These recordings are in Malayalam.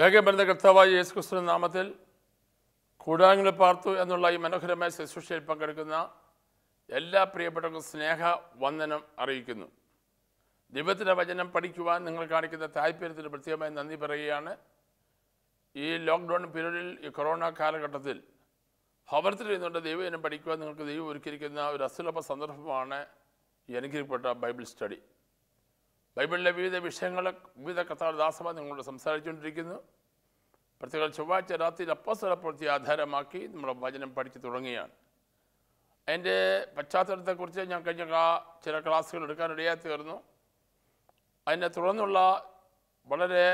വേഗം വരുന്ന കർത്താവായ യേശു ക്രിസ്തു നാമത്തിൽ കൂടാങ്ങളിൽ പാർത്തു എന്നുള്ള ഈ മനോഹരമായ ശുശ്രൂഷയിൽ പങ്കെടുക്കുന്ന എല്ലാ പ്രിയപ്പെട്ടവർക്കും സ്നേഹ വന്ദനം അറിയിക്കുന്നു ദൈവത്തിൻ്റെ വചനം പഠിക്കുവാൻ നിങ്ങൾ കാണിക്കുന്ന താല്പര്യത്തിന് പ്രത്യേകമായി നന്ദി പറയുകയാണ് ഈ ലോക്ക്ഡൗൺ പീരീഡിൽ ഈ കൊറോണ കാലഘട്ടത്തിൽ ഭവനത്തിൽ ഇരുന്നുകൊണ്ട് ദൈവജനം പഠിക്കുവാൻ നിങ്ങൾക്ക് ദൈവം ഒരുക്കിയിരിക്കുന്ന ഒരു അസുലഭ സന്ദർഭമാണ് ഈ അനുഗ്രഹിക്കപ്പെട്ട ബൈബിൾ സ്റ്റഡി ബൈബിളിലെ വിവിധ വിഷയങ്ങൾ വിവിധ കഥാദാസമാർ നിങ്ങളോട് സംസാരിച്ചുകൊണ്ടിരിക്കുന്നു പ്രത്യേക ചൊവ്വാഴ്ച രാത്രി അപ്പസ്വലപ്രവൃത്തി ആധാരമാക്കി നമ്മൾ വചനം പഠിച്ചു തുടങ്ങിയാണ് അതിൻ്റെ പശ്ചാത്തലത്തെക്കുറിച്ച് ഞാൻ കഴിഞ്ഞ കാ- ചില ക്ലാസ്സുകൾ എടുക്കാനിടയായി തീർന്നു അതിനെ തുടർന്നുള്ള വളരെ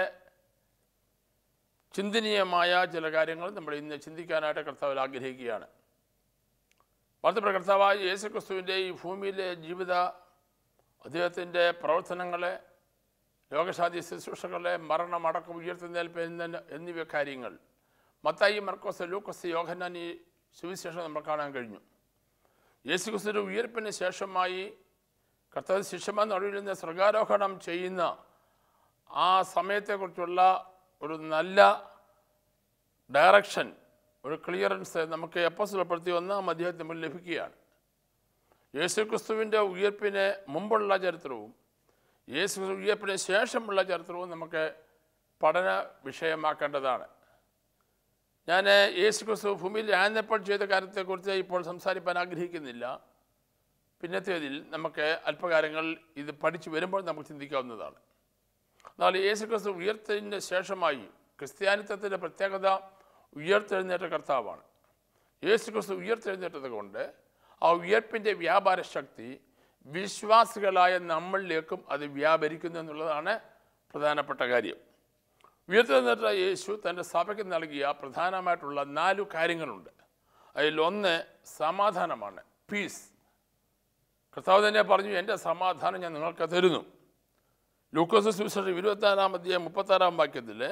ചിന്തനീയമായ ചില കാര്യങ്ങൾ നമ്മൾ ഇന്ന് ചിന്തിക്കാനായിട്ട് കർത്താവിൽ ആഗ്രഹിക്കുകയാണ് വാർത്തപ്പെട്ട കർത്താവായ യേശു ക്രിസ്തുവിൻ്റെ ഈ ഭൂമിയിലെ ജീവിത അദ്ദേഹത്തിൻ്റെ പ്രവർത്തനങ്ങളെ രോഗശാന്തി ശുശ്രൂഷകളെ മരണം അടക്കം ഉയർത്തുന്നേൽപ്പ് എന്ന എന്നിവ കാര്യങ്ങൾ മത്തായി മർക്കോസ് ലൂക്കോസ് യോഹന്നാൻ ഈ സുവിശേഷം നമ്മൾ കാണാൻ കഴിഞ്ഞു യേശു ക്രിസ്തുവിൻ്റെ ഉയർപ്പിന് ശേഷമായി കർത്താവ് ശിഷ്യന്മാർ നടുവിൽ നിന്ന് സ്വർഗാരോഹണം ചെയ്യുന്ന ആ സമയത്തെക്കുറിച്ചുള്ള ഒരു നല്ല ഡയറക്ഷൻ ഒരു ക്ലിയറൻസ് നമുക്ക് എപ്പോസിലപ്പെടുത്തി ഒന്നാം അധ്യായത്തിൽ മുന്നിൽ ലഭിക്കുകയാണ് യേശു ക്രിസ്തുവിൻ്റെ ഉയർപ്പിന് മുമ്പുള്ള ചരിത്രവും യേശു ക്രിസ്തു ഉയർപ്പിന് ശേഷമുള്ള ചരിത്രവും നമുക്ക് പഠന വിഷയമാക്കേണ്ടതാണ് ഞാൻ യേശു ക്രിസ്തു ഭൂമിയിൽ ആനപ്പോൾ ചെയ്ത കാര്യത്തെക്കുറിച്ച് ഇപ്പോൾ സംസാരിക്കാൻ ആഗ്രഹിക്കുന്നില്ല പിന്നത്തേതിൽ നമുക്ക് അല്പകാര്യങ്ങൾ ഇത് പഠിച്ചു വരുമ്പോൾ നമുക്ക് ചിന്തിക്കാവുന്നതാണ് എന്നാൽ യേശു ക്രിസ്തു ഉയർത്തതിന് ശേഷമായി ക്രിസ്ത്യാനിത്വത്തിൻ്റെ പ്രത്യേകത ഉയർത്തെഴുന്നേറ്റ കർത്താവാണ് യേശു ക്രിസ്തു ഉയർത്തെഴുന്നേറ്റത് കൊണ്ട് ആ ഉയർപ്പിൻ്റെ വ്യാപാര ശക്തി വിശ്വാസികളായ നമ്മളിലേക്കും അത് വ്യാപരിക്കുന്നു എന്നുള്ളതാണ് പ്രധാനപ്പെട്ട കാര്യം ഉയർത്തെഴുന്നേറ്റ യേശു തൻ്റെ സഭയ്ക്ക് നൽകിയ പ്രധാനമായിട്ടുള്ള നാലു കാര്യങ്ങളുണ്ട് അതിലൊന്ന് സമാധാനമാണ് പീസ് കർത്താവ് തന്നെ പറഞ്ഞു എൻ്റെ സമാധാനം ഞാൻ നിങ്ങൾക്ക് തരുന്നു ലൂക്കോസ് സുവിശേഷം ഇരുപത്താറാം അധ്യായം മുപ്പത്താറാം വാക്യത്തിൽ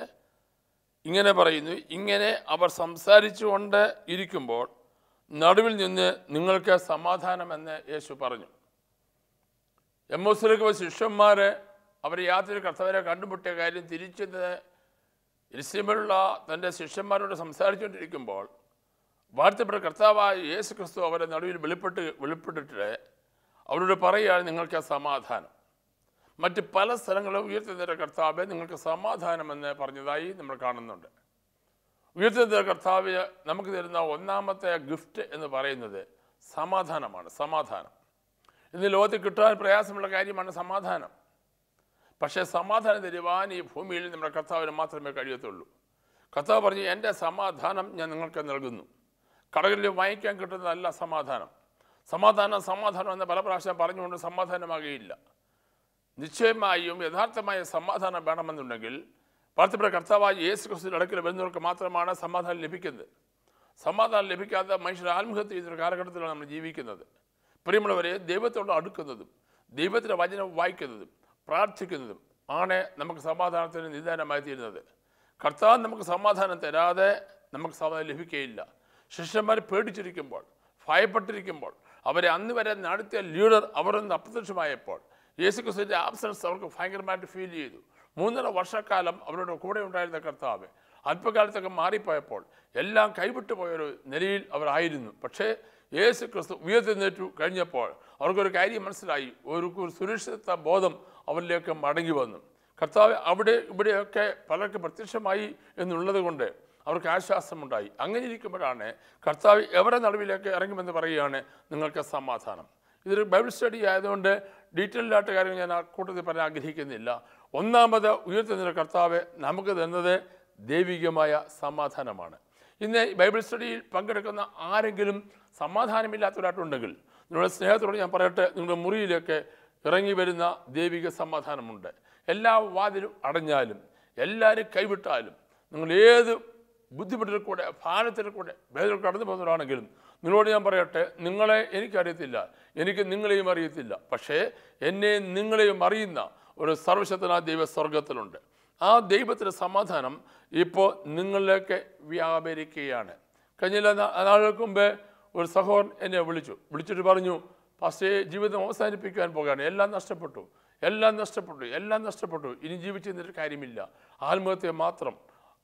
ഇങ്ങനെ പറയുന്നു ഇങ്ങനെ അവർ സംസാരിച്ചുകൊണ്ട് ഇരിക്കുമ്പോൾ നടുവിൽ നിന്ന് നിങ്ങൾക്ക് സമാധാനമെന്ന് യേശു പറഞ്ഞു എമ്മോസിലേക്ക് പോയ ശിഷ്യന്മാർ അവർ യാതൊരു കർത്തവരെ കണ്ടുമുട്ടിയ കാര്യം തിരിച്ചെന്ന് എരിശിമലുള്ള തൻ്റെ ശിഷ്യന്മാരോട് സംസാരിച്ചുകൊണ്ടിരിക്കുമ്പോൾ വാഴ്ത്തപ്പെട്ട കർത്താവായ യേശു ക്രിസ്തു അവരെ നടുവിൽ വെളിപ്പെട്ട് വെളിപ്പെട്ടിട്ട് അവരോട് പറയുകയാണ് നിങ്ങൾക്ക് സമാധാനം മറ്റ് പല സ്ഥലങ്ങളും ഉയർത്തുന്ന കർത്താവെ നിങ്ങൾക്ക് സമാധാനമെന്ന് പറഞ്ഞതായി നമ്മൾ കാണുന്നുണ്ട് ഉയർത്തുന്ന കർത്താവ് നമുക്ക് തരുന്ന ഒന്നാമത്തെ ഗിഫ്റ്റ് എന്ന് പറയുന്നത് സമാധാനമാണ് സമാധാനം ഇന്ന് ലോകത്തിൽ കിട്ടാൻ പ്രയാസമുള്ള കാര്യമാണ് സമാധാനം പക്ഷേ സമാധാനം തരുവാൻ ഈ ഭൂമിയിൽ നമ്മുടെ കർത്താവിന് മാത്രമേ കഴിയത്തുള്ളൂ കർത്താവ് പറഞ്ഞു എൻ്റെ സമാധാനം ഞാൻ നിങ്ങൾക്ക് നൽകുന്നു കടകളിൽ വാങ്ങിക്കാൻ കിട്ടുന്നതല്ല സമാധാനം സമാധാനം സമാധാനം എന്ന് പല പ്രാവശ്യം പറഞ്ഞുകൊണ്ട് സമാധാനമാകുകയില്ല നിശ്ചയമായും യഥാർത്ഥമായ സമാധാനം വേണമെന്നുണ്ടെങ്കിൽ വാർത്തപ്പെട്ട കർത്താവായ യേശു ക്രിസ്തു അടുക്കൽ വരുന്നവർക്ക് മാത്രമാണ് സമാധാനം ലഭിക്കുന്നത് സമാധാനം ലഭിക്കാത്ത മനുഷ്യർ ആത്മഹത്യ ചെയ്തൊരു കാലഘട്ടത്തിലാണ് നമ്മൾ ജീവിക്കുന്നത് പ്രിയമുള്ളവരെ ദൈവത്തോട് അടുക്കുന്നതും ദൈവത്തിൻ്റെ വചനം വായിക്കുന്നതും പ്രാർത്ഥിക്കുന്നതും ആണ് നമുക്ക് സമാധാനത്തിന് നിദാനമായി തീരുന്നത് കർത്താവ് നമുക്ക് സമാധാനം തരാതെ നമുക്ക് സമാധാനം ലഭിക്കുകയില്ല ശിഷ്യന്മാർ പേടിച്ചിരിക്കുമ്പോൾ ഭയപ്പെട്ടിരിക്കുമ്പോൾ അവരെ അന്ന് വരെ നടത്തിയ ലീഡർ അവർ നിന്ന് അപ്രത്യക്ഷമായപ്പോൾ യേശു ക്രിസ്തുവിൻ്റെ ആബ്സൻസ് അവർക്ക് ഭയങ്കരമായിട്ട് ഫീൽ ചെയ്തു മൂന്നര വർഷക്കാലം അവരുടെ കൂടെ ഉണ്ടായിരുന്ന കർത്താവ് അല്പകാലത്തൊക്കെ മാറിപ്പോയപ്പോൾ എല്ലാം കൈവിട്ടു പോയൊരു നിലയിൽ അവർ ആയിരുന്നു പക്ഷേ യേശു ക്രിസ്തു ഉയർത്തുന്നേറ്റു കഴിഞ്ഞപ്പോൾ അവർക്കൊരു കാര്യം മനസ്സിലായി ഒരു ഒരു സുരക്ഷിത ബോധം അവരിലേക്ക് മടങ്ങി വന്നു കർത്താവ് അവിടെ ഇവിടെയൊക്കെ പലർക്ക് പ്രത്യക്ഷമായി എന്നുള്ളത് കൊണ്ട് അവർക്ക് ആശ്വാസമുണ്ടായി അങ്ങനെ ഇരിക്കുമ്പോഴാണ് കർത്താവ് എവരെ നടുവിലേക്ക് ഇറങ്ങുമെന്ന് പറയുകയാണ് നിങ്ങൾക്ക് സമാധാനം ഇതൊരു ബൈബിൾ സ്റ്റഡി ആയതുകൊണ്ട് ഡീറ്റെയിൽഡ് ആയിട്ട് കാര്യങ്ങൾ ഞാൻ ആ കൂട്ടത്തിൽ പറയാൻ ആഗ്രഹിക്കുന്നില്ല ഒന്നാമത് ഉയർത്തുന്ന കർത്താവ് നമുക്ക് തന്നത് ദൈവികമായ സമാധാനമാണ് ഇന്ന് ഈ ബൈബിൾ സ്റ്റഡിയിൽ പങ്കെടുക്കുന്ന ആരെങ്കിലും സമാധാനമില്ലാത്തവരായിട്ടുണ്ടെങ്കിൽ നിങ്ങളുടെ സ്നേഹത്തോട് ഞാൻ പറയട്ടെ നിങ്ങളുടെ മുറിയിലേക്ക് ഇറങ്ങി വരുന്ന ദൈവിക സമാധാനമുണ്ട് എല്ലാ വാതിലും അടഞ്ഞാലും എല്ലാവരും കൈവിട്ടാലും നിങ്ങൾ ഏത് ബുദ്ധിമുട്ടിൽ കൂടെ ഭാരത്തിൽ കൂടെ വേദന കടന്നു പോകുന്നവരാണെങ്കിലും നിങ്ങളോട് ഞാൻ പറയട്ടെ നിങ്ങളെ എനിക്കറിയത്തില്ല എനിക്ക് നിങ്ങളെയും അറിയത്തില്ല പക്ഷേ എന്നെയും നിങ്ങളെയും അറിയുന്ന ഒരു സർവശക്തനായ ദൈവ സ്വർഗത്തിലുണ്ട് ആ ദൈവത്തിൻ്റെ സമാധാനം ഇപ്പോൾ നിങ്ങളിലേക്ക് വ്യാപരിക്കുകയാണ് കഴിഞ്ഞ ചില നാ- നാളുകൾക്ക് മുമ്പേ ഒരു സഹോദരൻ എന്നെ വിളിച്ചു വിളിച്ചിട്ട് പറഞ്ഞു പക്ഷേ ജീവിതം അവസാനിപ്പിക്കാൻ പോകുകയാണ് എല്ലാം നഷ്ടപ്പെട്ടു എല്ലാം നഷ്ടപ്പെട്ടു എല്ലാം നഷ്ടപ്പെട്ടു ഇനി ജീവിച്ചിരുന്നിട്ട് കാര്യമില്ല ആത്മഹത്യ മാത്രം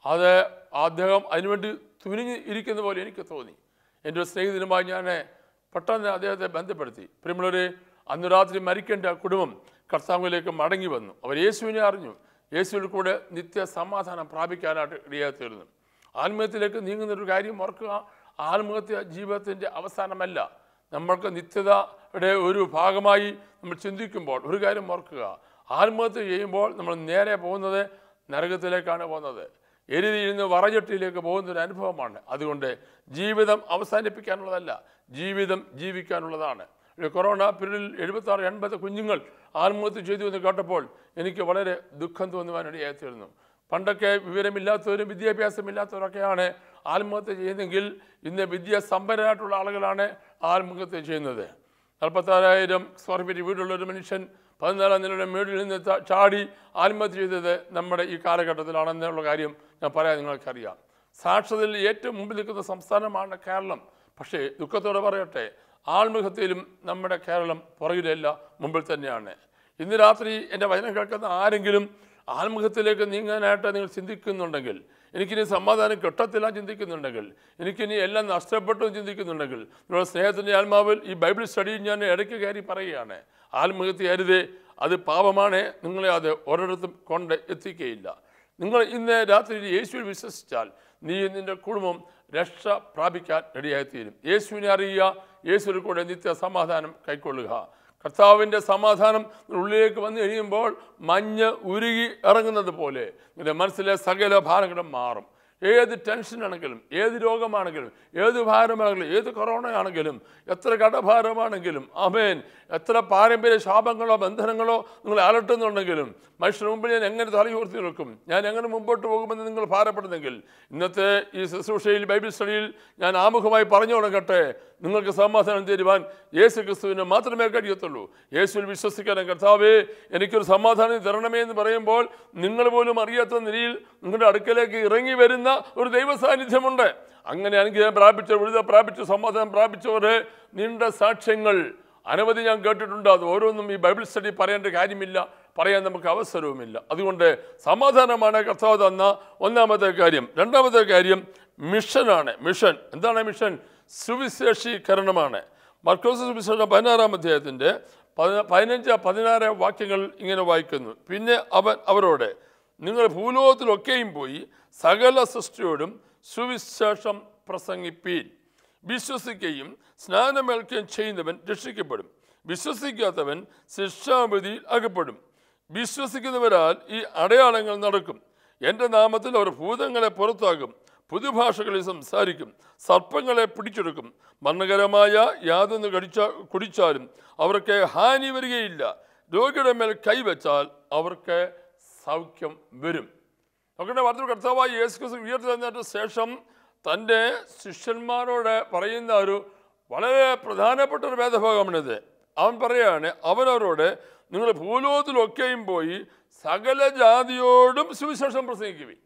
അത് അദ്ദേഹം അതിനുവേണ്ടി തുനിഞ്ഞ് ഇരിക്കുന്ന പോലെ എനിക്ക് തോന്നി എൻ്റെ ഒരു സ്നേഹിതനുമായി ഞാൻ പെട്ടെന്ന് അദ്ദേഹത്തെ ബന്ധപ്പെടുത്തി പ്രിയമുള്ളവരെ അന്ന് രാത്രി മരിക്കേണ്ട ആ കുടുംബം കർത്താവിലേക്ക് മടങ്ങി വന്നു അവർ യേശുവിനെ അറിഞ്ഞു യേശുവിൽ കൂടെ നിത്യ സമാധാനം പ്രാപിക്കാനായിട്ട് ഇടയാത്തീരുന്നു ആത്മഹത്യയിലേക്ക് നീങ്ങുന്ന ഒരു കാര്യം ഓർക്കുക ആത്മഹത്യ ജീവിതത്തിൻ്റെ അവസാനമല്ല നമ്മൾക്ക് നിത്യതയുടെ ഒരു ഭാഗമായി നമ്മൾ ചിന്തിക്കുമ്പോൾ ഒരു കാര്യം ഓർക്കുക ആത്മഹത്യ ചെയ്യുമ്പോൾ നമ്മൾ നേരെ പോകുന്നത് നരകത്തിലേക്കാണ് പോകുന്നത് എരുതിയിൽ നിന്ന് വറചട്ടിയിലേക്ക് പോകുന്ന ഒരു അനുഭവമാണ് അതുകൊണ്ട് ജീവിതം അവസാനിപ്പിക്കാനുള്ളതല്ല ജീവിതം ജീവിക്കാനുള്ളതാണ് ഒരു കൊറോണ പീരീഡിൽ എഴുപത്തി ആറ് എൺപത് കുഞ്ഞുങ്ങൾ ആത്മഹത്യ ചെയ്തു എന്ന് കേട്ടപ്പോൾ എനിക്ക് വളരെ ദുഃഖം തോന്നുവാനിടയായിത്തീരുന്നു പണ്ടൊക്കെ വിവരമില്ലാത്തവരും വിദ്യാഭ്യാസമില്ലാത്തവരൊക്കെയാണ് ആത്മഹത്യ ചെയ്യുന്നതെങ്കിൽ ഇന്ന് വിദ്യാസമ്പന്നരായിട്ടുള്ള ആളുകളാണ് ആത്മഹത്യ ചെയ്യുന്നത് നാൽപ്പത്താറായിരം സ്ക്വയർ ഫീറ്റ് വീടുള്ള ഒരു മനുഷ്യൻ പതിനാലാം നിലയുടെ മേടിൽ നിന്ന് ത- ചാടി ആത്മഹത്യ ചെയ്തത് നമ്മുടെ ഈ കാലഘട്ടത്തിലാണെന്നുള്ള കാര്യം ഞാൻ പറയാൻ നിങ്ങൾക്കറിയാം സാക്ഷരതയിൽ ഏറ്റവും മുമ്പിൽ നിൽക്കുന്ന സംസ്ഥാനമാണ് കേരളം പക്ഷേ ദുഃഖത്തോടെ പറയട്ടെ ആത്മഹത്യയിലും നമ്മുടെ കേരളം പുറകിലല്ല മുമ്പിൽ തന്നെയാണ് ഇന്ന് രാത്രി എൻ്റെ വചനം കേൾക്കുന്ന ആരെങ്കിലും ആത്മഹത്യയിലേക്ക് നീങ്ങാനായിട്ട് നിങ്ങൾ ചിന്തിക്കുന്നുണ്ടെങ്കിൽ എനിക്കിനി സമാധാനം കിട്ടത്തില്ല ചിന്തിക്കുന്നുണ്ടെങ്കിൽ എനിക്കിനി എല്ലാം നഷ്ടപ്പെട്ടു എന്ന് ചിന്തിക്കുന്നുണ്ടെങ്കിൽ നിങ്ങളുടെ സ്നേഹത്തിൻ്റെ ആത്മാവിൽ ഈ ബൈബിൾ സ്റ്റഡിയിൽ ഞാൻ ഇടയ്ക്ക് കയറി പറയുകയാണ് ആത്മഹത്യ അരുതേ അത് പാപമാണ് നിങ്ങളെ അത് ഒരിടത്തും കൊണ്ട് എത്തിക്കുകയില്ല നിങ്ങൾ ഇന്ന് രാത്രി യേശുവിൽ വിശ്വസിച്ചാൽ നീ നിന്റെ കുടുംബം രക്ഷ പ്രാപിക്കാൻ ഇടയായിത്തീരും യേശുവിനെ അറിയുക യേശുവിൽ കൂടെ നിത്യ സമാധാനം കൈക്കൊള്ളുക കർത്താവിൻ്റെ സമാധാനം ഉള്ളിലേക്ക് വന്നു കഴിയുമ്പോൾ മഞ്ഞ് ഉരുകി ഇറങ്ങുന്നത് പോലെ നിന്റെ മനസ്സിലെ സകല ഭാരങ്ങളും മാറും ഏത് ടെൻഷനാണെങ്കിലും ഏത് രോഗമാണെങ്കിലും ഏത് ഭാരമാണെങ്കിലും ഏത് കൊറോണ ആണെങ്കിലും എത്ര കടഭാരമാണെങ്കിലും അമേൻ എത്ര പാരമ്പര്യ ശാപങ്ങളോ ബന്ധനങ്ങളോ നിങ്ങൾ അലട്ടുന്നുണ്ടെങ്കിലും മനുഷ്യന് മുമ്പിൽ ഞാൻ എങ്ങനെ തലയുയർത്തി നിൽക്കും ഞാൻ എങ്ങനെ മുമ്പോട്ട് പോകുമെന്ന് നിങ്ങൾ ഭാരപ്പെടുന്നെങ്കിൽ ഇന്നത്തെ ഈ ശുശ്രൂഷയിൽ ബൈബിൾ സ്റ്റഡിയിൽ ഞാൻ ആമുഖമായി പറഞ്ഞു തുടങ്ങട്ടെ നിങ്ങൾക്ക് സമാധാനം തരുവാൻ യേശു ക്രിസ്തുവിന് മാത്രമേ കഴിയത്തുള്ളൂ യേശുവിൽ വിശ്വസിക്കാൻ കർത്താവേ എനിക്കൊരു സമാധാനം തരണമേ എന്ന് പറയുമ്പോൾ നിങ്ങൾ പോലും അറിയാത്ത നിലയിൽ നിങ്ങളുടെ അടുക്കലേക്ക് ഇറങ്ങി വരുന്ന ഒരു ദൈവ സാന്നിധ്യമുണ്ട് അങ്ങനെ അനുഗ്രഹം പ്രാപിച്ച വിടുത പ്രാപിച്ച സമാധാനം പ്രാപിച്ചവരെ നീണ്ട സാക്ഷ്യങ്ങൾ അനവധി ഞാൻ കേട്ടിട്ടുണ്ട് അത് ഓരോന്നും ഈ ബൈബിൾ സ്റ്റഡി പറയേണ്ട കാര്യമില്ല പറയാൻ നമുക്ക് അവസരവുമില്ല അതുകൊണ്ട് സമാധാനമാണ് കർത്താവ് തന്ന ഒന്നാമത്തെ കാര്യം രണ്ടാമത്തെ കാര്യം മിഷനാണ് മിഷൻ എന്താണ് മിഷൻ സുവിശേഷീകരണമാണ് മർക്കോസ് സുവിശേഷം പതിനാറാം അധ്യായത്തിൻ്റെ പതിന- പതിനഞ്ച് പതിനാറ് വാക്യങ്ങൾ ഇങ്ങനെ വായിക്കുന്നു പിന്നെ അവൻ അവരോട് നിങ്ങൾ ഭൂലോകത്തിലൊക്കെയും പോയി സകല സൃഷ്ടിയോടും സുവിശേഷം പ്രസംഗിപ്പീൻ വിശ്വസിക്കുകയും സ്നാനമേൽക്കുകയും ചെയ്യുന്നവൻ രക്ഷിക്കപ്പെടും വിശ്വസിക്കാത്തവൻ ശിക്ഷാവിധിയിൽ അകപ്പെടും വിശ്വസിക്കുന്നവരാൽ ഈ അടയാളങ്ങൾ നടക്കും എൻ്റെ നാമത്തിൽ അവർ ഭൂതങ്ങളെ പുറത്താകും പുതുഭാഷകളിൽ സംസാരിക്കും സർപ്പങ്ങളെ പിടിച്ചെടുക്കും മരണകരമായ യാതൊന്ന് കടിച്ച കുടിച്ചാലും അവർക്ക് ഹാനി വരികയില്ല രോഗിയുടെ മേൽ കൈവച്ചാൽ അവർക്ക് സൗഖ്യം വരും നോക്കട്ടെ വാർത്ത കർത്താവായ യേശു ക്രിസ്തു ഉയർത്തി തന്നതിന് ശേഷം തൻ്റെ ശിഷ്യന്മാരോട് പറയുന്ന ഒരു വളരെ പ്രധാനപ്പെട്ട ഒരു വേദഭാഗമാണിത് അവൻ പറയാണ് അവനവരോട് നിങ്ങൾ ഭൂലോകത്തിലൊക്കെയും പോയി സകല ജാതിയോടും സുവിശേഷം പ്രസംഗിക്കുവിൻ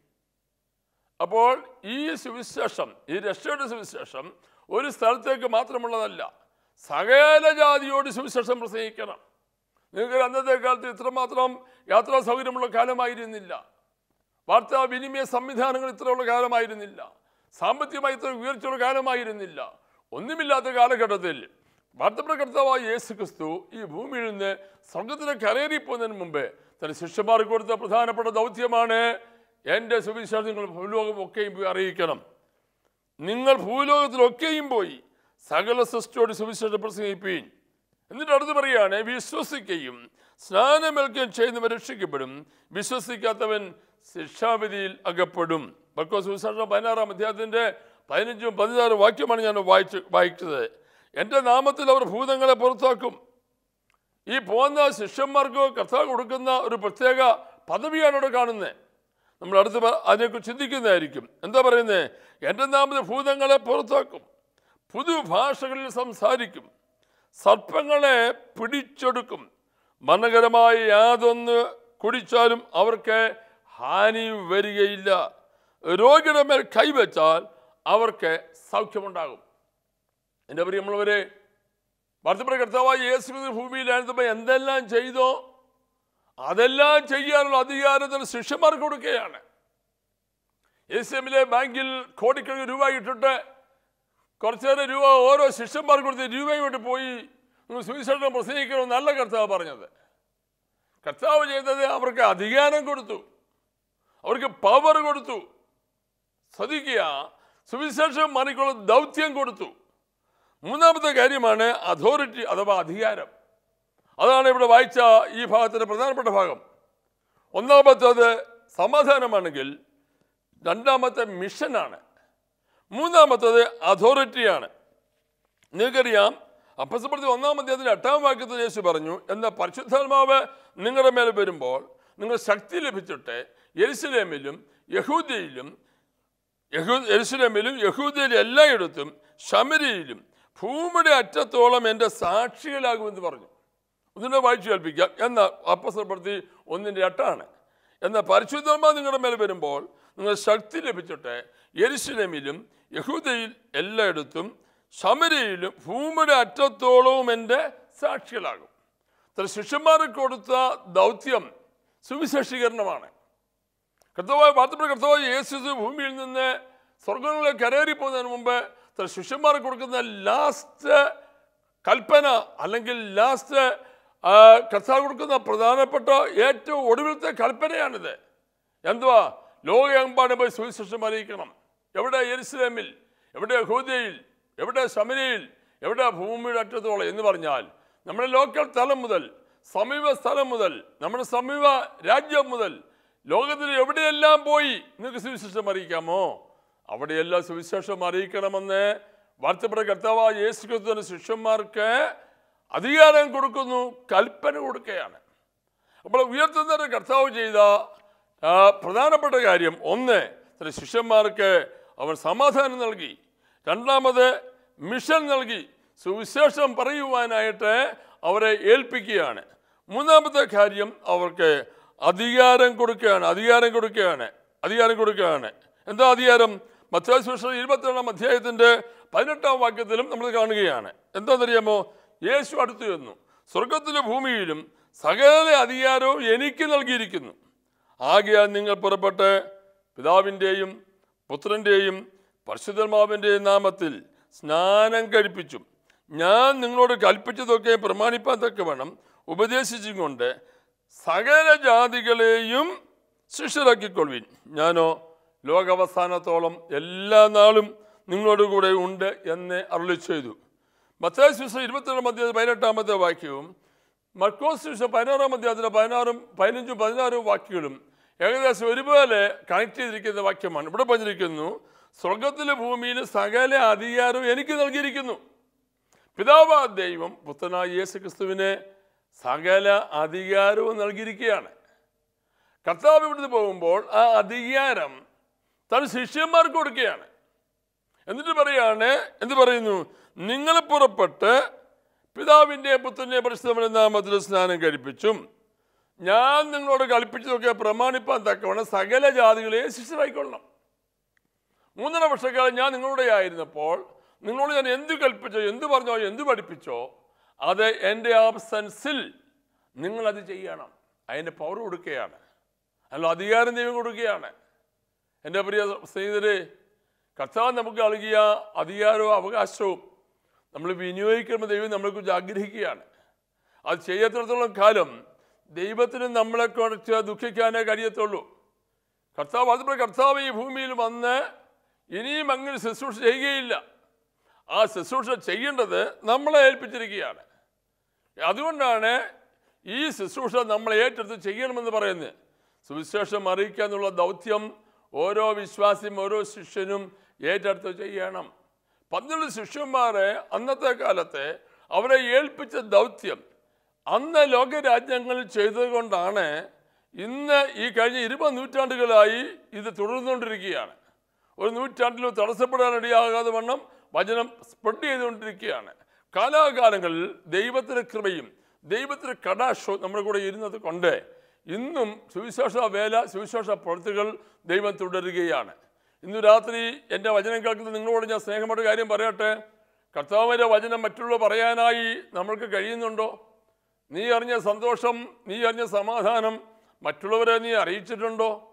അപ്പോൾ ഈ സുവിശേഷം ഈ രക്ഷയുടെ സുവിശേഷം ഒരു സ്ഥലത്തേക്ക് മാത്രമുള്ളതല്ല സകല ജാതിയോട് സുവിശേഷം പ്രസംഗിക്കണം നിങ്ങൾക്ക് അന്നത്തെ കാലത്ത് ഇത്രമാത്രം യാത്രാ സൗകര്യമുള്ള കാലമായിരുന്നില്ല വാർത്താ വിനിമയ സംവിധാനങ്ങൾ ഇത്രയുള്ള കാലമായിരുന്നില്ല സാമ്പത്തികമായി ഇത്ര ഉയർച്ചയുള്ള കാലമായിരുന്നില്ല ഒന്നുമില്ലാത്ത കാലഘട്ടത്തിൽ വാർത്തപ്രകർത്താവായ യേശു ക്രിസ്തു ഈ ഭൂമിയിൽ നിന്ന് സ്വർഗത്തിലേക്ക് കരയേറിപ്പോകുന്നതിന് മുമ്പ് തന്റെ ശിഷ്യന്മാർക്ക് കൊടുത്ത പ്രധാനപ്പെട്ട ദൗത്യമാണ് എൻ്റെ സുവിശേഷം നിങ്ങൾ ഭൂലോകം ഒക്കെയും പോയി അറിയിക്കണം നിങ്ങൾ ഭൂലോകത്തിലൊക്കെയും പോയി സകല സൃഷ്ടിയോട് സുവിശേഷം പ്രസംഗിപ്പീൻ എന്നിട്ട് അടുത്ത് പറയാണ് വിശ്വസിക്കുകയും സ്നാനമേൽക്കുകയും ചെയ്യുന്നവൻ രക്ഷിക്കപ്പെടും വിശ്വസിക്കാത്തവൻ ശിക്ഷാവിധിയിൽ അകപ്പെടും ബക്കോ സുവിശേഷം പതിനാറാം അധ്യായത്തിൻ്റെ പതിനഞ്ചും പതിനാറ് വാക്യമാണ് ഞാൻ വായിച്ച് വായിച്ചത് എൻ്റെ നാമത്തിൽ അവർ ഭൂതങ്ങളെ പുറത്താക്കും ഈ പോകുന്ന ശിഷ്യന്മാർക്ക് കർത്താവ് കൊടുക്കുന്ന ഒരു പ്രത്യേക പദവിയാണ് ഇവിടെ കാണുന്നത് നമ്മൾ അടുത്ത് പ- അതിനെക്കുറിച്ച് ചിന്തിക്കുന്നതായിരിക്കും എന്താ പറയുന്നത് എൻ്റെ നാമത്തിൽ ഭൂതങ്ങളെ പുറത്താക്കും പുതുഭാഷകളിൽ സംസാരിക്കും സർപ്പങ്ങളെ പിടിച്ചെടുക്കും മരണകരമായ യാതൊന്ന് കുടിച്ചാലും അവർക്ക് ഹാനി വരികയില്ല രോഗിയുടെ മേൽ കൈവച്ചാൽ അവർക്ക് സൗഖ്യമുണ്ടാകും എൻ്റെ പ്രിയമുള്ളവരെ വർദ്ധപ്പെട്ട കർത്താവായ യേശു ക്രിസ്തു ഭൂമിയിലായിരുന്നപ്പോൾ എന്തെല്ലാം ചെയ്തോ അതെല്ലാം ചെയ്യാനുള്ള അധികാരത്തിന് ശിഷ്യന്മാർക്ക് കൊടുക്കുകയാണ് എസ് എമ്മിലെ ബാങ്കിൽ കോടിക്കണക്കിന് രൂപ ഇട്ടിട്ട് കുറച്ചേറെ രൂപ ഓരോ ശിഷ്യന്മാർക്ക് കൊടുത്ത് രൂപയുമായിട്ട് പോയി നിങ്ങൾ സുവിശേഷം പ്രസംഗിക്കണമെന്നല്ല കർത്താവ് പറഞ്ഞത് കർത്താവ് ചെയ്തത് അവർക്ക് അധികാരം കൊടുത്തു അവർക്ക് പവർ കൊടുത്തു ശ്രദ്ധിക്കുക സുവിശേഷം മറിക്കുള്ള ദൗത്യം കൊടുത്തു മൂന്നാമത്തെ കാര്യമാണ് അതോറിറ്റി അഥവാ അധികാരം അതാണ് ഇവിടെ വായിച്ച ഈ ഭാഗത്തിന്റെ പ്രധാനപ്പെട്ട ഭാഗം ഒന്നാമത്തേത് സമാധാനമാണെങ്കിൽ രണ്ടാമത്തെ മിഷനാണ് മൂന്നാമത്തേത് അതോറിറ്റിയാണ് നിങ്ങൾക്കറിയാം അപ്പസപ്പെടുത്തി ഒന്നാം അധ്യായത്തിൻ്റെ എട്ടാം വാക്യത്തിൽ യേശു പറഞ്ഞു എന്ന പരിശുദ്ധാത്മാവ് നിങ്ങളുടെ മേലെ വരുമ്പോൾ നിങ്ങൾ ശക്തി ലഭിച്ചിട്ട് യെരുസലേമിലും യഹൂദയിലും യഹൂ യെരുസലേമിലും യഹൂദയിലും എല്ലായിടത്തും ശമരിയിലും ഭൂമിയുടെ അറ്റത്തോളം എൻ്റെ സാക്ഷികളാകുമെന്ന് പറഞ്ഞു ഒന്നിനെ വായിച്ചു കേൾപ്പിക്കാം എന്ന അപ്പസപ്പെടുത്തി ഒന്നിൻ്റെ എട്ടാണ് എന്ന പരിശുദ്ധമാ നിങ്ങളുടെ മേൽ വരുമ്പോൾ നിങ്ങൾ ശക്തി ലഭിച്ചിട്ട് യെരുസലേമിലും യഹൂദയിൽ എല്ലായിടത്തും ശമരയിലും ഭൂമിയുടെ അറ്റത്തോളവും എൻ്റെ സാക്ഷികളാകും ഇത്ര ശിഷ്യന്മാർക്ക് കൊടുത്ത ദൗത്യം സുവിശേഷീകരണമാണ് കർത്തവായ വാർത്തപ്പെട്ട കർത്തവായ യേശു ഭൂമിയിൽ നിന്ന് സ്വർഗങ്ങളിലേക്ക് കരേറി പോകുന്നതിന് മുമ്പ് ഇത്ര ശിഷ്യന്മാർക്ക് കൊടുക്കുന്ന ലാസ്റ്റ് കൽപ്പന അല്ലെങ്കിൽ ലാസ്റ്റ് കർത്താവ് കൊടുക്കുന്ന പ്രധാനപ്പെട്ട ഏറ്റവും ഒടുവിലത്തെ കൽപ്പനയാണിത് എന്തുവാ ലോകമെമ്പാടും പോയി സുവിശേഷം അറിയിക്കണം എവിടെ യെരുസലേമിൽ എവിടെ ഹൂദയിൽ എവിടെ ശമനയിൽ എവിടെ ഭൂമിയുടെ അറ്റത്തോളം എന്ന് പറഞ്ഞാൽ നമ്മുടെ ലോക്കൽ സ്ഥലം മുതൽ സമീപ സ്ഥലം മുതൽ നമ്മുടെ സമീപ രാജ്യം മുതൽ ലോകത്തിൽ എവിടെയെല്ലാം പോയി നിങ്ങൾക്ക് സുവിശേഷം അറിയിക്കാമോ അവിടെയെല്ലാം സുവിശേഷം അറിയിക്കണമെന്ന് വാർത്തപ്പെട്ട കർത്താവായ യേശു ക്രിസ്തുവിന്റെ ശിഷ്യന്മാർക്ക് അധികാരം കൊടുക്കുന്നു കൽപ്പന കൊടുക്കുകയാണ് അപ്പോൾ ഉയർത്തുന്ന കർത്താവ് ചെയ്ത ആ, പ്രധാനപ്പെട്ട കാര്യം ഒന്ന് തന്റെ ശിഷ്യന്മാർക്ക് അവൻ സമാധാനം നൽകി രണ്ടാമത് മിഷൻ നൽകി സുവിശേഷം പറയുവാനായിട്ട് അവരെ ഏൽപ്പിക്കുകയാണ് മൂന്നാമത്തെ കാര്യം അവർക്ക് അധികാരം കൊടുക്കുകയാണ് അധികാരം കൊടുക്കുകയാണ് അധികാരം കൊടുക്കുകയാണ് എന്താ അധികാരം മത്സ്യസുഷം ഇരുപത്തിരണ്ടാം അധ്യായത്തിന്റെ പതിനെട്ടാം വാക്യത്തിലും നമ്മൾ കാണുകയാണ് എന്താണെന്നറിയാമോ യേശു അടുത്തു ചെന്നു സ്വർഗത്തിലും ഭൂമിയിലും സകല അധികാരവും എനിക്ക് നൽകിയിരിക്കുന്നു ആകയാൽ നിങ്ങൾ പുറപ്പെട്ട് പിതാവിൻ്റെയും പുത്രൻ്റെയും പരിശുദ്ധമാവിൻ്റെയും നാമത്തിൽ സ്നാനം കഴിപ്പിച്ചും ഞാൻ നിങ്ങളോട് കൽപ്പിച്ചതൊക്കെ പ്രമാണിപ്പാൻ തക്കവണ്ണം ഉപദേശിച്ചും കൊണ്ട് സകല ജാതികളെയും ശിഷ്യരാക്കിക്കൊള്ളുവിൻ ഞാനോ ലോകാവസാനത്തോളം എല്ലാ നാളും നിങ്ങളോട് കൂടെ ഉണ്ട് എന്ന് അരുളി ചെയ്തു മത്തായ ശിശ ഇരുപത്തിരണ്ടാം അധ്യായത്തിൽ പതിനെട്ടാമത്തെ വാക്യവും മർക്കോസ് ശിശ പതിനാറാം അധ്യായത്തിലെ പതിനാറും പതിനഞ്ചും പതിനാറും വാക്യങ്ങളും ഏകദേശം ഒരുപോലെ കണക്ട് ചെയ്തിരിക്കുന്ന വാക്യമാണ് ഇവിടെ പറഞ്ഞിരിക്കുന്നു സ്വർഗത്തിലെ ഭൂമിയിൽ സകല അധികാരവും എനിക്ക് നൽകിയിരിക്കുന്നു പിതാവാ ദൈവം പുത്രനായ യേശു ക്രിസ്തുവിനെ സകല അധികാരവും നൽകിയിരിക്കുകയാണ് കർത്താവ് ഇവിടുന്ന് പോകുമ്പോൾ ആ അധികാരം താൻ ശിഷ്യന്മാർക്ക് കൊടുക്കുകയാണ് എന്നിട്ട് പറയാണ് എന്ത് പറയുന്നു നിങ്ങൾ പുറപ്പെട്ട് പിതാവിൻ്റെ പുത്രൻ്റെ പരിശുദ്ധമായ നാമത്തിൽ സ്നാനം കഴിപ്പിച്ചും ഞാൻ നിങ്ങളോട് കൽപ്പിച്ചതൊക്കെ പ്രമാണിപ്പാൻ തക്കവണ്ണം സകല ജാതികളെ ശിഷ്യരായിക്കൊള്ളണം മൂന്നര വർഷക്കാലം ഞാൻ നിങ്ങളുടെ ആയിരുന്നപ്പോൾ നിങ്ങളോട് ഞാൻ എന്ത് കൽപ്പിച്ചോ എന്ത് പറഞ്ഞോ എന്ത് പഠിപ്പിച്ചോ അത് എൻ്റെ ആബ്സൻസിൽ നിങ്ങളത് ചെയ്യണം അതിൻ്റെ പവർ കൊടുക്കുകയാണ് അല്ല അധികാരം ദൈവം കൊടുക്കുകയാണ് എൻ്റെ പ്രിയ സ്നേഹിതരെ കർത്താവ് നമുക്ക് നൽകിയ അധികാരവും അവകാശവും നമ്മൾ വിനിയോഗിക്കണമെന്ന് ദൈവം നമ്മളെക്കുറിച്ച് ആഗ്രഹിക്കുകയാണ് അത് ചെയ്യാത്തിടത്തോളം കാലം ദൈവത്തിന് നമ്മളെ കുറിച്ച് ദുഃഖിക്കാനേ കഴിയത്തുള്ളൂ കർത്താവ് അതുപോലെ കർത്താവ് ഈ ഭൂമിയിൽ വന്ന് ഇനിയും അങ്ങനെ ശുശ്രൂഷ ചെയ്യുകയില്ല ആ ശുശ്രൂഷ ചെയ്യേണ്ടത് നമ്മളെ ഏൽപ്പിച്ചിരിക്കുകയാണ് അതുകൊണ്ടാണ് ഈ ശുശ്രൂഷ നമ്മൾ ഏറ്റെടുത്ത് ചെയ്യണമെന്ന് പറയുന്നത് സുവിശേഷം അറിയിക്കുക എന്നുള്ള ദൗത്യം ഓരോ വിശ്വാസിയും ഓരോ ശിഷ്യനും ഏറ്റെടുത്ത് ചെയ്യണം പന്ത്രണ്ട് ശിഷ്യന്മാരെ അന്നത്തെ കാലത്തെ അവരെ ഏൽപ്പിച്ച ദൗത്യം അന്ന് ലോകരാജ്യങ്ങളിൽ ചെയ്തതുകൊണ്ടാണ് ഇന്ന് ഈ കഴിഞ്ഞ ഇരുപത് നൂറ്റാണ്ടുകളായി ഇത് തുടർന്നുകൊണ്ടിരിക്കുകയാണ് ഒരു നൂറ്റാണ്ടിലും തടസ്സപ്പെടാൻ ഇടയാകാതെ വണ്ണം വചനം സ്പ്രെഡ് ചെയ്തുകൊണ്ടിരിക്കുകയാണ് കാലാകാലങ്ങളിൽ ദൈവത്തിൻ്റെ കൃപയും ദൈവത്തിൻ്റെ കടാക്ഷവും നമ്മുടെ കൂടെ ഇരുന്നത് കൊണ്ട് ഇന്നും സുവിശേഷ വേല സുവിശേഷ പ്രവൃത്തികൾ ദൈവം തുടരുകയാണ് ഇന്ന് രാത്രി എൻ്റെ വചനം കേൾക്കുന്ന നിങ്ങളോട് ഞാൻ സ്നേഹമായിട്ട് കാര്യം പറയട്ടെ കർത്താവിൻ്റെ വചനം മറ്റുള്ള പറയാനായി നമ്മൾക്ക് കഴിയുന്നുണ്ടോ നീ അറിഞ്ഞ സന്തോഷം നീ അറിഞ്ഞ സമാധാനം മറ്റുള്ളവരെ നീ അറിയിച്ചിട്ടുണ്ടോ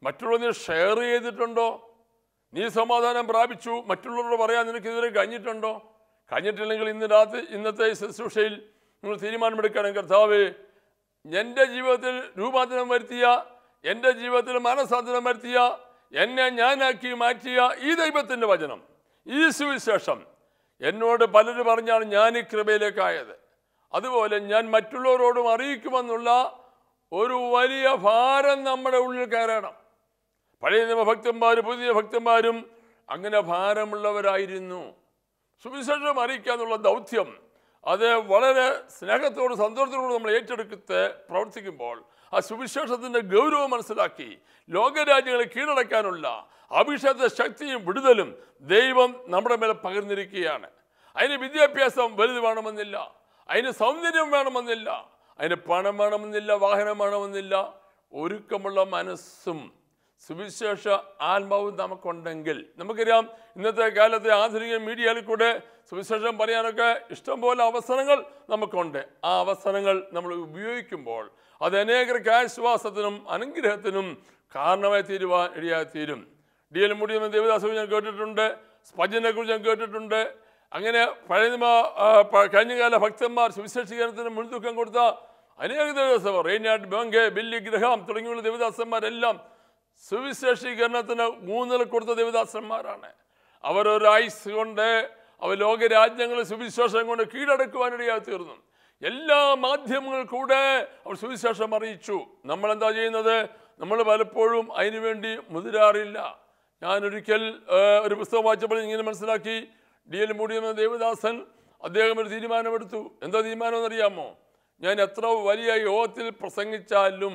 മറ്റുള്ളവർ ഷെയർ ചെയ്തിട്ടുണ്ടോ നീ സമാധാനം പ്രാപിച്ചു മറ്റുള്ളവരോട് പറയാൻ നിനക്ക് ഇതുവരെ കഴിഞ്ഞിട്ടുണ്ടോ കഴിഞ്ഞിട്ടില്ലെങ്കിൽ ഇന്ന് രാത്രി ഇന്നത്തെ ഈ ശുശ്രൂഷയിൽ നിങ്ങൾ തീരുമാനമെടുക്കണം കർത്താവ് എൻ്റെ ജീവിതത്തിൽ രൂപാന്തരം വരുത്തിയ എൻ്റെ ജീവിതത്തിൽ മനസാന്തരം വരുത്തിയ എന്നെ ഞാനാക്കി മാറ്റിയ ഈ ദൈവത്തിൻ്റെ വചനം ഈ സുവിശേഷം എന്നോട് പലരും പറഞ്ഞാണ് ഞാൻ ഈ കൃപയിലേക്കായത് അതുപോലെ ഞാൻ മറ്റുള്ളവരോടും അറിയിക്കുമെന്നുള്ള ഒരു വലിയ ഭാരം നമ്മുടെ ഉള്ളിൽ കയറണം പഴയ നിയമ ഭക്തന്മാരും പുതിയ ഭക്തന്മാരും അങ്ങനെ ഭാരമുള്ളവരായിരുന്നു സുവിശേഷം അറിയിക്കുക എന്നുള്ള ദൗത്യം അത് വളരെ സ്നേഹത്തോടും സന്തോഷത്തോടും നമ്മൾ ഏറ്റെടുത്ത് പ്രവർത്തിക്കുമ്പോൾ ആ സുവിശേഷത്തിൻ്റെ ഗൗരവം മനസ്സിലാക്കി ലോകരാജ്യങ്ങളെ കീഴടക്കാനുള്ള അഭിഷേകത്തെ ശക്തിയും വിടുതലും ദൈവം നമ്മുടെ മേലെ പകർന്നിരിക്കുകയാണ് അതിന് വിദ്യാഭ്യാസം വലുത് വേണമെന്നില്ല അതിന് സൗന്ദര്യം വേണമെന്നില്ല അതിന് പണം വേണമെന്നില്ല വാഹനം വേണമെന്നില്ല ഒരുക്കമുള്ള മനസ്സും സുവിശേഷ ആത്മാവും നമുക്കുണ്ടെങ്കിൽ നമുക്കറിയാം ഇന്നത്തെ കാലത്തെ ആധുനിക മീഡിയയിൽ കൂടെ സുവിശേഷം പറയാനൊക്കെ ഇഷ്ടംപോലെ അവസരങ്ങൾ നമുക്കുണ്ട് ആ അവസരങ്ങൾ നമ്മൾ ഉപയോഗിക്കുമ്പോൾ അത് അനേകർക്ക് ആശ്വാസത്തിനും അനുഗ്രഹത്തിനും കാരണമായി തീരുവാൻ ഇടയായി തീരും ഡി എൽ മുടി എന്ന ദേവദാസവും ഞാൻ കേട്ടിട്ടുണ്ട് സ്പജനെ കുറിച്ച് ഞാൻ കേട്ടിട്ടുണ്ട് അങ്ങനെ പഴയ നിയമ, ആ, പ- കഴിഞ്ഞകാല ഭക്തന്മാർ സുവിശേഷീകരണത്തിന് മുൻതൂക്കം കൊടുത്ത അനേക ദേവദാസന്മാർ റെയ്നാട്ട് ബോങ്കെ ബില്ലി ഗ്രഹാം തുടങ്ങിയുള്ള ദേവദാസന്മാരെല്ലാം സുവിശേഷീകരണത്തിന് ഊന്നൽ കൊടുത്ത ദേവദാസന്മാരാണ് അവർ ഒരു ആയുസ് കൊണ്ട് അവർ ലോകരാജ്യങ്ങളെ സുവിശേഷം കൊണ്ട് കീഴടക്കുവാനിടയായി തീർന്നു എല്ലാ മാധ്യമങ്ങൾ കൂടെ അവർ സുവിശേഷം അറിയിച്ചു നമ്മൾ എന്താ ചെയ്യുന്നത് നമ്മൾ പലപ്പോഴും അതിനുവേണ്ടി മുതിരാറില്ല ഞാനൊരിക്കൽ ആ, ഒരു പുസ്തകം വായിച്ചപ്പോൾ ഇങ്ങനെ മനസ്സിലാക്കി ഡി എൽ മൂടി എന്ന ദേവദാസൻ അദ്ദേഹം ഒരു തീരുമാനമെടുത്തു എന്താ തീരുമാനം എന്നറിയാമോ ഞാൻ എത്ര വലിയ യോഗത്തിൽ പ്രസംഗിച്ചാലും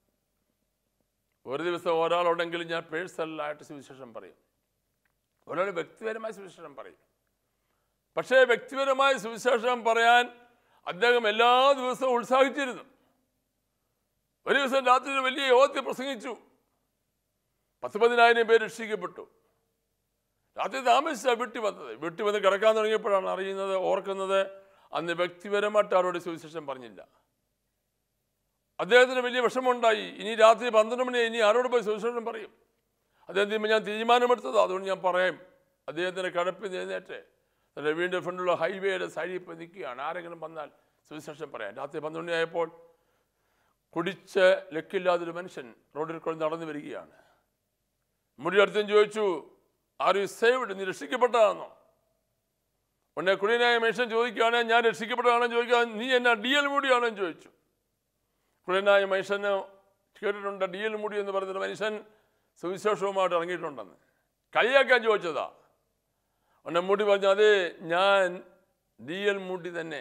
ഒരു ദിവസം ഒരാളോടെങ്കിലും ഞാൻ പേഴ്സണലായിട്ട് സുവിശേഷം പറയും ഒരാൾ വ്യക്തിപരമായ സുവിശേഷം പറയും പക്ഷേ വ്യക്തിപരമായ സുവിശേഷം പറയാൻ അദ്ദേഹം എല്ലാ ദിവസവും ഉത്സാഹിച്ചിരുന്നു ഒരു ദിവസം രാത്രി ഒരു വലിയ യോഗത്തിൽ പ്രസംഗിച്ചു പത്ത് പതിനായിരം പേര് രക്ഷിക്കപ്പെട്ടു രാത്രി താമസിച്ചാണ് വീട്ടിൽ വന്നത് വീട്ടിൽ വന്ന് കിടക്കാൻ തുടങ്ങിയപ്പോഴാണ് അറിയുന്നത് ഓർക്കുന്നത് അന്ന് വ്യക്തിപരമായിട്ട് ആരോട് സുവിശേഷം പറഞ്ഞില്ല അദ്ദേഹത്തിന് വലിയ വിഷമമുണ്ടായി ഇനി രാത്രി പന്ത്രണ്ട് മണി ഇനി ആരോട് പോയി സുവിശേഷം പറയും അദ്ദേഹം തീരുമാനം ഞാൻ തീരുമാനമെടുത്തത് അതുകൊണ്ട് ഞാൻ പറയാം അദ്ദേഹത്തിൻ്റെ കടപ്പിൽ എഴുന്നേറ്റ് തൻ്റെ വീടിൻ്റെ ഫ്രണ്ടിലുള്ള ഹൈവേയുടെ സൈഡിൽ പോയി നിൽക്കുകയാണ് ആരെങ്കിലും വന്നാൽ സുവിശേഷം പറയാം രാത്രി പന്ത്രണ്ട് മണി ആയപ്പോൾ കുടിച്ച് ലക്കില്ലാതൊരു മനുഷ്യൻ റോഡിൽ കൂടെ നടന്നു വരികയാണ് മുടി അടുത്തും ചോദിച്ചു ആർ യു സേവ്ഡ് നീ രക്ഷിക്കപ്പെട്ടതാണോ ഉടനെ കുടിയനായ മനുഷ്യൻ ചോദിക്കുകയാണ് ഞാൻ രക്ഷിക്കപ്പെട്ടതാണെന്ന് ചോദിക്കാൻ നീ എന്നാ ഡി എൽ മുടിയാണോ എന്ന് ചോദിച്ചു കുടിയനായ മനുഷ്യന് കേട്ടിട്ടുണ്ട് ഡി എൽ മുടി എന്ന് പറയുന്ന മനുഷ്യൻ സുവിശേഷവുമായിട്ട് ഇറങ്ങിയിട്ടുണ്ടെന്ന് കളിയാക്കാൻ ചോദിച്ചതാ ഉടനെ മുടി പറഞ്ഞു അതെ ഞാൻ ഡി എൽ മുടി തന്നെ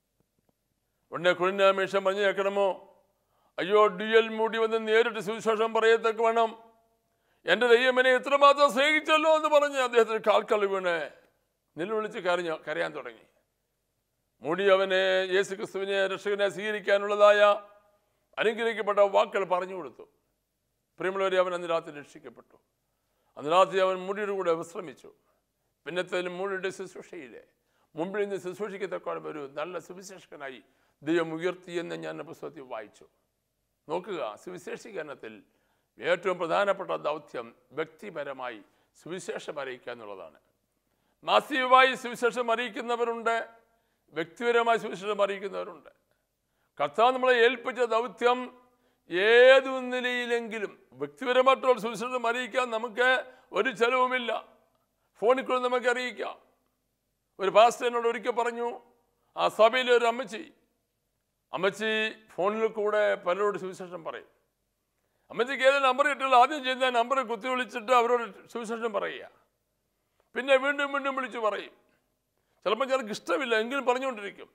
ഉടനെ കുടിയനായ മനുഷ്യൻ പറഞ്ഞു കേൾക്കണമോ അയ്യോ ഡി എൽ മുടി വന്ന് നേരിട്ട് സുവിശേഷം പറയത്തക്ക വേണം എൻ്റെ ദൈവമനെ എത്രമാത്രം സ്നേഹിച്ചല്ലോ എന്ന് പറഞ്ഞ് അദ്ദേഹത്തിന് കാൽക്കളി വീണ് നിലവിളിച്ച് കരഞ്ഞു കരയാൻ തുടങ്ങി മുടി അവനെ യേശു ക്രിസ്തുവിനെ രക്ഷകനെ സ്വീകരിക്കാനുള്ളതായ അനുഗ്രഹിക്കപ്പെട്ട വാക്കുകൾ പറഞ്ഞു കൊടുത്തു പ്രിയമുള്ളവരെ അവൻ അന്ന് രാത്രി രക്ഷിക്കപ്പെട്ടു അന്ന് രാത്രി അവൻ മുടിയുടെ കൂടെ വിശ്രമിച്ചു പിന്നത്തേലും മുടിയുടെ ശുശ്രൂഷയിലെ മുമ്പിൽ നിന്ന് ശുശ്രൂഷിക്കത്തക്കോളം ഒരു നല്ല സുവിശേഷകനായി ദൈവം ഉയർത്തിയെന്ന് ഞാൻ പുസ്തകത്തിൽ വായിച്ചു നോക്കുക സുവിശേഷീകരണത്തിൽ ഏറ്റവും പ്രധാനപ്പെട്ട ദൗത്യം വ്യക്തിപരമായി സുവിശേഷം അറിയിക്കുക എന്നുള്ളതാണ് മാസീവായി സുവിശേഷം അറിയിക്കുന്നവരുണ്ട് വ്യക്തിപരമായി സുവിശേഷം അറിയിക്കുന്നവരുണ്ട് കർത്താവ് നമ്മളെ ഏൽപ്പിച്ച ദൗത്യം ഏതു നിലയിലെങ്കിലും വ്യക്തിപരമായിട്ടുള്ള സുവിശേഷം അറിയിക്കാൻ നമുക്ക് ഒരു ചെലവുമില്ല ഫോണിൽ കൂടെ നമുക്ക് അറിയിക്കാം ഒരു പാസ്റ്റർ എന്നോട് ഒരിക്കൽ പറഞ്ഞു ആ സഭയിലെ ഒരു അമ്മച്ചി അമ്മച്ചി ഫോണിൽ കൂടെ പലരോട് സുവിശേഷം പറയും അമ്മച്ചിക്ക് ഏത് നമ്പർ കിട്ടില്ല ആദ്യം ചെയ്യുന്ന നമ്പർ കുത്തി വിളിച്ചിട്ട് അവരോട് സുവിശേഷം പറയുക പിന്നെ വീണ്ടും വീണ്ടും വിളിച്ച് പറയും ചിലപ്പോൾ ചിലർക്ക് ഇഷ്ടമില്ല എങ്കിലും പറഞ്ഞുകൊണ്ടിരിക്കും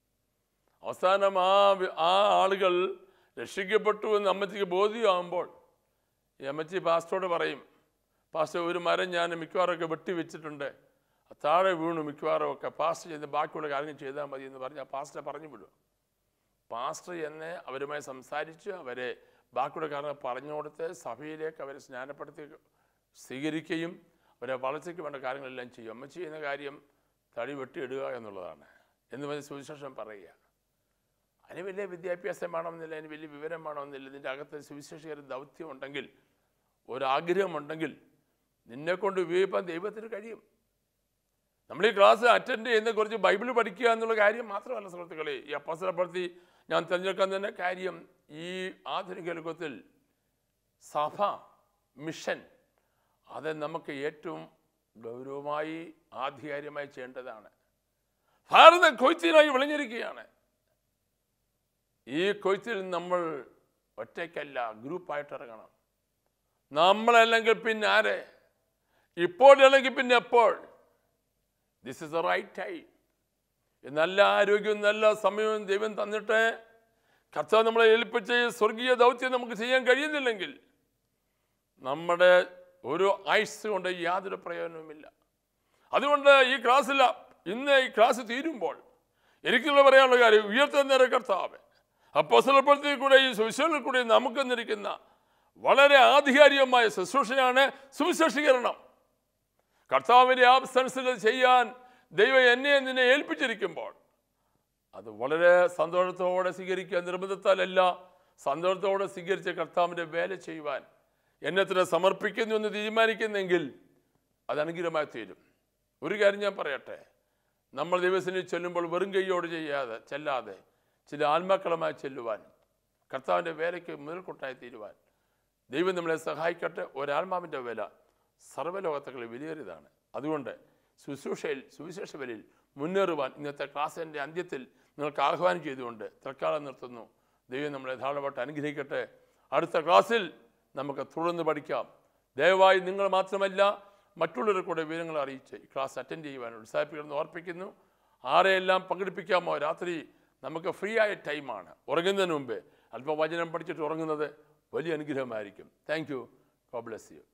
അവസാനം ആ വി- ആ ആളുകൾ രക്ഷിക്കപ്പെട്ടു എന്ന് അമ്മച്ചിക്ക് ബോധ്യമാകുമ്പോൾ ഈ അമ്മച്ചി പാസ്റ്ററോട് പറയും പാസ്റ്റർ ഒരു മരം ഞാൻ മിക്കവാറൊക്കെ വെട്ടി വെച്ചിട്ടുണ്ട് അത് താഴെ വീണു മിക്കവാറും ഒക്കെ പാസ്റ്റർ ചെയ്ത് ബാക്കിയുള്ള കാര്യങ്ങൾ ചെയ്താൽ മതി എന്ന് പറഞ്ഞ് ആ പാസ്റ്റർ പറഞ്ഞു വിടും പാസ്റ്റർ എന്നെ അവരുമായി സംസാരിച്ച് അവരെ ബാക്കിയുള്ള കാര്യങ്ങൾ പറഞ്ഞു കൊടുത്ത് സഭയിലേക്ക് അവരെ സ്നാനപ്പെടുത്തി സ്വീകരിക്കുകയും അവരെ വളർച്ചയ്ക്ക് വേണ്ട കാര്യങ്ങളെല്ലാം ചെയ്യും അമ്മ ചെയ്യുന്ന കാര്യം തടി വെട്ടിയിടുക എന്നുള്ളതാണ് എന്ന് പറഞ്ഞ് സുവിശേഷം പറയുക അതിന് വലിയ വിദ്യാഭ്യാസം വേണമെന്നില്ല അതിന് വലിയ വിവരം വേണമെന്നില്ല ഇതിൻ്റെ അകത്ത് സുവിശേഷകര ദൗത്യം ഉണ്ടെങ്കിൽ ഒരാഗ്രഹമുണ്ടെങ്കിൽ നിന്നെക്കൊണ്ട് ഉപയോഗിക്കാൻ ദൈവത്തിന് കഴിയും നമ്മൾ ഈ ക്ലാസ് അറ്റൻഡ് ചെയ്യുന്ന കുറച്ച് ബൈബിൾ പഠിക്കുക എന്നുള്ള കാര്യം മാത്രമല്ല സുഹൃത്തുക്കളെ ഈ അപ്പസരപ്പെടുത്തി ഞാൻ തിരഞ്ഞെടുക്കാൻ തന്നെ കാര്യം ഈ ആധുനിക യുഗത്തിൽ സഭ മിഷൻ അത് നമുക്ക് ഏറ്റവും ഗൗരവമായി ആധികാരികമായി ചെയ്യേണ്ടതാണ് ഭാരതം കൊയ്ത്തിനായി വിളഞ്ഞിരിക്കുകയാണ് ഈ കൊയ്ത്തിൽ നമ്മൾ ഒറ്റയ്ക്കല്ല ഗ്രൂപ്പായിട്ട് ഇറങ്ങണം നമ്മളല്ലെങ്കിൽ പിന്നെ ആരെ ഇപ്പോഴല്ലെങ്കിൽ പിന്നെ എപ്പോൾ this is the right time നല്ല ആരോഗ്യവും നല്ല സമയവും ദൈവം തന്നിട്ട് കർത്താവ് നമ്മളെ ഏൽപ്പിച്ച ഈ സ്വർഗീയ ദൗത്യം നമുക്ക് ചെയ്യാൻ കഴിയുന്നില്ലെങ്കിൽ നമ്മുടെ ഒരു ആയുസ് കൊണ്ട് യാതൊരു പ്രയോജനവുമില്ല അതുകൊണ്ട് ഈ ക്ലാസ്സിൽ ഇന്ന് ഈ ക്ലാസ് തീരുമ്പോൾ എനിക്കുള്ള പറയാനുള്ള കാര്യം ഉയർത്തുന്നേരെ കർത്താവ് അപ്പോസലപ്പെടുത്തിൽ കൂടെ ഈ സുവിശേഷത്തിൽ കൂടെ നമുക്ക് തന്നിരിക്കുന്ന വളരെ ആധികാരികമായ ശുശ്രൂഷയാണ് സുവിശേഷീകരണം കർത്താവിൻ്റെ ആബ്സൻസിൽ ചെയ്യാൻ ദൈവം എന്നെ നിന്നെ ഏൽപ്പിച്ചിരിക്കുമ്പോൾ അത് വളരെ സന്തോഷത്തോടെ സ്വീകരിക്കുക നിർബന്ധത്താലല്ല സന്തോഷത്തോടെ സ്വീകരിച്ച കർത്താവിൻ്റെ വേല ചെയ്യുവാൻ എന്നെ തന്നെ സമർപ്പിക്കുന്നു എന്ന് തീരുമാനിക്കുന്നെങ്കിൽ അത് അനുഗ്രഹമായി തീരും ഒരു കാര്യം ഞാൻ പറയട്ടെ നമ്മൾ ദൈവത്തിന് ചെല്ലുമ്പോൾ വെറും കൈയോട് ചെയ്യാതെ ചെല്ലാതെ ചില ആത്മാക്കളുമായി ചെല്ലുവാൻ കർത്താവിൻ്റെ വേലയ്ക്ക് മുതൽക്കൊട്ടായി തീരുവാൻ ദൈവം നമ്മളെ സഹായിക്കട്ടെ ഒരാത്മാവിൻ്റെ വില സർവ്വലോകത്തുകളിൽ വിലയേറിയതാണ് അതുകൊണ്ട് ശുശ്രൂഷയിൽ സുവിശേഷ വിലയിൽ മുന്നേറുവാൻ ഇന്നത്തെ ക്ലാസ്സിൻ്റെ അന്ത്യത്തിൽ നിങ്ങൾക്ക് ആഹ്വാനം ചെയ്തുകൊണ്ട് തൽക്കാലം നിർത്തുന്നു ദൈവം നമ്മളെ ധാരാളമായിട്ട് അനുഗ്രഹിക്കട്ടെ അടുത്ത ക്ലാസ്സിൽ നമുക്ക് തുടർന്ന് പഠിക്കാം ദയവായി നിങ്ങൾ മാത്രമല്ല മറ്റുള്ളവരെ കൂടെ വിവരങ്ങൾ അറിയിച്ച് ഈ ക്ലാസ് അറ്റൻഡ് ചെയ്യുവാൻ ഉത്സാഹിപ്പിക്കണമെന്ന് ഓർപ്പിക്കുന്നു ആരെയെല്ലാം പങ്കെടുപ്പിക്കാമോ രാത്രി നമുക്ക് ഫ്രീ ആയ ടൈമാണ് ഉറങ്ങുന്നതിന് മുമ്പ് അല്പം വചനം പഠിച്ചിട്ട് ഉറങ്ങുന്നത് വലിയ അനുഗ്രഹമായിരിക്കും thank you God bless U